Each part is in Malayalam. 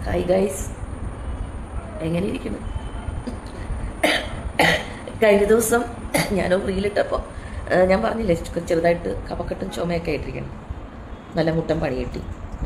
ഹായ് ഗൈസ് എങ്ങനെ ഇരിക്കുന്നു കഴിഞ്ഞ ദിവസം ഞാൻ റീലിട്ടപ്പോൾ ഞാൻ പറഞ്ഞില്ലേ ചെ- ചെറുതായിട്ട് കപക്കെട്ടും ചുമയൊക്കെ ആയിട്ടിരിക്കണം നല്ല മുട്ടൻ പണി കിട്ടി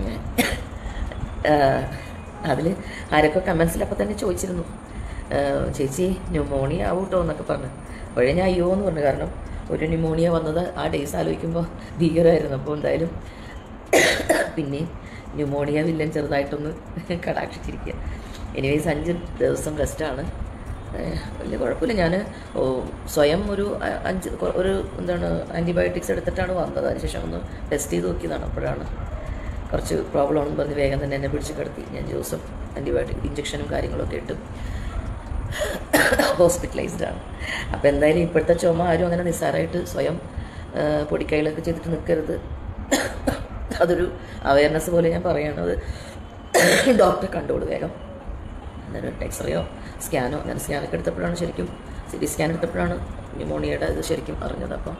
അതിൽ ആരൊക്കെ കമൻസിൽ അപ്പം തന്നെ ചോദിച്ചിരുന്നു ആ, ചേച്ചി ന്യൂമോണിയ ആവും കേട്ടോ എന്നൊക്കെ പറഞ്ഞു അപ്പോഴേ ഞാൻ അയ്യോ എന്ന് പറഞ്ഞു കാരണം ഒരു ന്യൂമോണിയ വന്നത് ആ ഡേയ്സ് ആലോചിക്കുമ്പോൾ ഭീകരമായിരുന്നു അപ്പോൾ എന്തായാലും പിന്നെയും ന്യൂമോണിയ വില്ലൻ ചെറുതായിട്ടൊന്ന് കടാക്ഷിച്ചിരിക്കുക എനിവേസ് അഞ്ച് ദിവസം റെസ്റ്റാണ് വലിയ കുഴപ്പമില്ല ഞാൻ സ്വയം ഒരു അ- അഞ്ച് കൊ- ഒരു എന്താണ് ആൻറ്റിബയോട്ടിക്സ് എടുത്തിട്ടാണ് വന്നത് അതിനുശേഷം ഒന്ന് ടെസ്റ്റ് ചെയ്ത് നോക്കിയതാണ് അപ്പോഴാണ് കുറച്ച് പ്രോബ്ലം ആണെന്ന് പറഞ്ഞ് വേഗം തന്നെ എന്നെ പിടിച്ച് കിടത്തി ഞാൻ ദിവസം ആൻറ്റിബയോട്ടിക് ഇഞ്ചക്ഷനും കാര്യങ്ങളൊക്കെ ഇട്ട് ഹോസ്പിറ്റലൈസ്ഡ് ആണ് അപ്പോൾ എന്തായാലും ഇപ്പോഴത്തെ ചുമ ആരും അങ്ങനെ നിസ്സാരമായിട്ട് സ്വയം ആ, പൊടിക്കൈകളൊക്കെ ചെയ്തിട്ട് നിൽക്കരുത് അതൊരു അവയർനെസ് പോലെ ഞാൻ പറയണത് ഡോക്ടറെ കണ്ടോളൂ വേഗം അന്നേരം എക്സ്റേയോ സ്കാനോ അങ്ങനെ സ്കാനൊക്കെ എടുത്തപ്പോഴാണ് ശരിക്കും സി ടി സ്കാൻ എടുത്തപ്പോഴാണ് ന്യൂമോണിയയുടെ ഇത് ശരിക്കും അറിഞ്ഞത് അപ്പം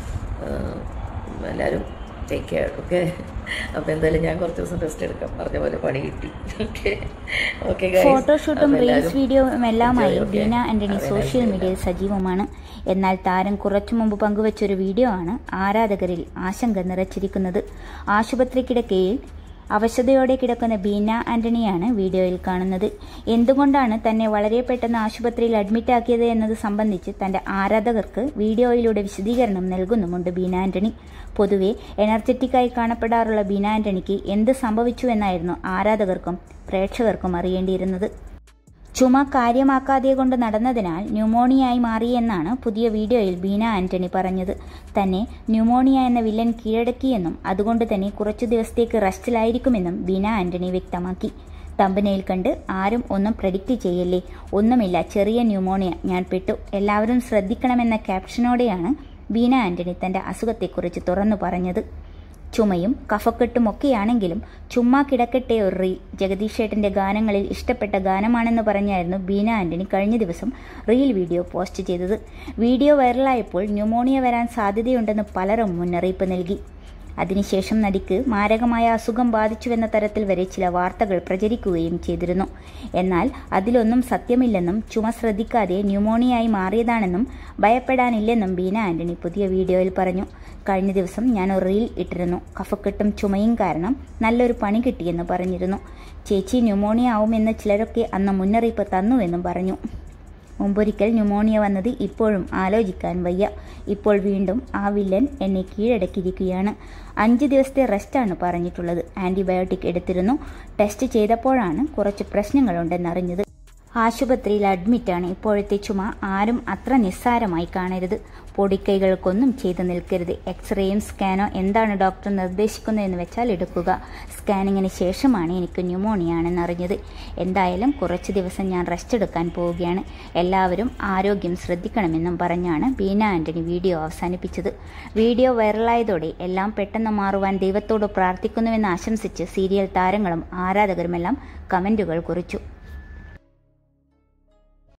എല്ലാവരും ടേക്ക് കെയർ ഓക്കെ അപ്പോൾ എന്തായാലും ഞാൻ കുറച്ച് ദിവസം റെസ്റ്റ് എടുക്കാം പറഞ്ഞ പോലെ പണി കിട്ടി ഓക്കെ ഓക്കെ ഫോട്ടോഷൂട്ടും റീൽസ് വീഡിയോയും എല്ലാമായി ബീന ആന്റണി സോഷ്യൽ മീഡിയയിൽ സജീവമാണ് എന്നാൽ താരം കുറച്ചു മുമ്പ് പങ്കുവച്ചൊരു വീഡിയോ ആണ് ആരാധകരിൽ ആശങ്ക നിറച്ചിരിക്കുന്നത് ആശുപത്രി കിടക്കയിൽ അവശതയോടെ കിടക്കുന്ന ബീന ആന്റണിയാണ് വീഡിയോയിൽ കാണുന്നത് എന്തുകൊണ്ടാണ് തന്നെ വളരെ പെട്ടെന്ന് ആശുപത്രിയിൽ അഡ്മിറ്റാക്കിയത് എന്നത് സംബന്ധിച്ച് തന്റെ ആരാധകർക്ക് വീഡിയോയിലൂടെ വിശദീകരണം നൽകുന്നുമുണ്ട് ബീന ആന്റണി പൊതുവെ എനർജറ്റിക്കായി കാണപ്പെടാറുള്ള ബീന ആന്റണിക്ക് എന്ത് സംഭവിച്ചു എന്നായിരുന്നു ആരാധകർക്കും പ്രേക്ഷകർക്കും അറിയേണ്ടിയിരുന്നത് ചുമ കാര്യമാക്കാതെ കൊണ്ട് നടന്നതിനാൽ ന്യൂമോണിയായി മാറിയെന്നാണ് പുതിയ വീഡിയോയിൽ ബീന ആന്റണി പറഞ്ഞത് തന്നെ ന്യൂമോണിയ എന്ന വില്ലൻ കീഴടക്കിയെന്നും അതുകൊണ്ട് തന്നെ കുറച്ചു ദിവസത്തേക്ക് റെസ്റ്റിലായിരിക്കുമെന്നും ബീന ആന്റണി വ്യക്തമാക്കി തമ്പനയിൽ കണ്ട് ആരും ഒന്നും പ്രഡിക്റ്റ് ചെയ്യല്ലേ ഒന്നുമില്ല ചെറിയ ന്യൂമോണിയ ഞാൻ പെട്ടു എല്ലാവരും ശ്രദ്ധിക്കണമെന്ന ക്യാപ്ഷനോടെയാണ് ബീന ആന്റണി തന്റെ അസുഖത്തെക്കുറിച്ച് തുറന്നു പറഞ്ഞത് ചുമയും കഫക്കെട്ടും ഒക്കെയാണെങ്കിലും ചുമ്മാ കിടക്കട്ടെ ഒരു റീൽ ജഗദീഷ് ചേട്ടന്റെ ഗാനങ്ങളിൽ ഇഷ്ടപ്പെട്ട ഗാനമാണെന്ന് പറഞ്ഞായിരുന്നു ബീന ആന്റണി കഴിഞ്ഞ ദിവസം റീൽ വീഡിയോ പോസ്റ്റ് ചെയ്തത് വീഡിയോ വൈറലായപ്പോൾ ന്യൂമോണിയ വരാൻ സാധ്യതയുണ്ടെന്ന് പലരും മുന്നറിയിപ്പ് നൽകി അതിനുശേഷം നടിക്ക് മാരകമായ അസുഖം ബാധിച്ചുവെന്ന തരത്തിൽ വരെ ചില വാർത്തകൾ പ്രചരിക്കുകയും ചെയ്തിരുന്നു എന്നാൽ അതിലൊന്നും സത്യമില്ലെന്നും ചുമ ശ്രദ്ധിക്കാതെ ന്യൂമോണിയായി മാറിയതാണെന്നും ഭയപ്പെടാനില്ലെന്നും ബീന ആന്റണി പുതിയ വീഡിയോയിൽ പറഞ്ഞു കഴിഞ്ഞ ദിവസം ഞാൻ ഒരു റീൽ ഇട്ടിരുന്നു കഫക്കെട്ടും ചുമയും കാരണം നല്ലൊരു പണി കിട്ടിയെന്ന് പറഞ്ഞിരുന്നു ചേച്ചി ന്യൂമോണിയ ആവുമെന്ന് ചിലരൊക്കെ അന്ന് മുന്നറിയിപ്പ് തന്നുവെന്നും പറഞ്ഞു മുമ്പൊരിക്കൽ ന്യൂമോണിയ വന്നത് ഇപ്പോഴും ആലോചിക്കാൻ വയ്യ ഇപ്പോൾ വീണ്ടും ആ വില്ലൻ എന്നെ കീഴടക്കിയിരിക്കുകയാണ് അഞ്ച് ദിവസത്തെ റെസ്റ്റാണ് പറഞ്ഞിട്ടുള്ളത് ആന്റിബയോട്ടിക് എടുത്തിരുന്നു ടെസ്റ്റ് ചെയ്തപ്പോഴാണ് കുറച്ച് പ്രശ്നങ്ങളുണ്ടെന്നറിഞ്ഞത് ആശുപത്രിയിൽ അഡ്മിറ്റാണ് ഇപ്പോഴത്തെ ചുമ ആരും അത്ര നിസ്സാരമായി കാണരുത് പൊടിക്കൈകൾക്കൊന്നും ചെയ്തു നിൽക്കരുത് എക്സ്റേയും സ്കാനോ എന്താണ് ഡോക്ടർ നിർദ്ദേശിക്കുന്നതെന്ന് വെച്ചാൽ എടുക്കുക സ്കാനിങ്ങിന് ശേഷമാണ് എനിക്ക് ന്യൂമോണിയ ആണെന്ന് അറിഞ്ഞത് എന്തായാലും കുറച്ച് ദിവസം ഞാൻ റെസ്റ്റ് എടുക്കാൻ പോവുകയാണ് എല്ലാവരും ആരോഗ്യം ശ്രദ്ധിക്കണമെന്നും പറഞ്ഞാണ് ബീന ആന്റണി വീഡിയോ അവസാനിപ്പിച്ചത് വീഡിയോ വൈറലായതോടെ എല്ലാം പെട്ടെന്ന് മാറുവാൻ ദൈവത്തോട് പ്രാർത്ഥിക്കുന്നുവെന്ന് ആശംസിച്ച് സീരിയൽ താരങ്ങളും ആരാധകരുമെല്ലാം കമന്റുകൾ കുറിച്ചു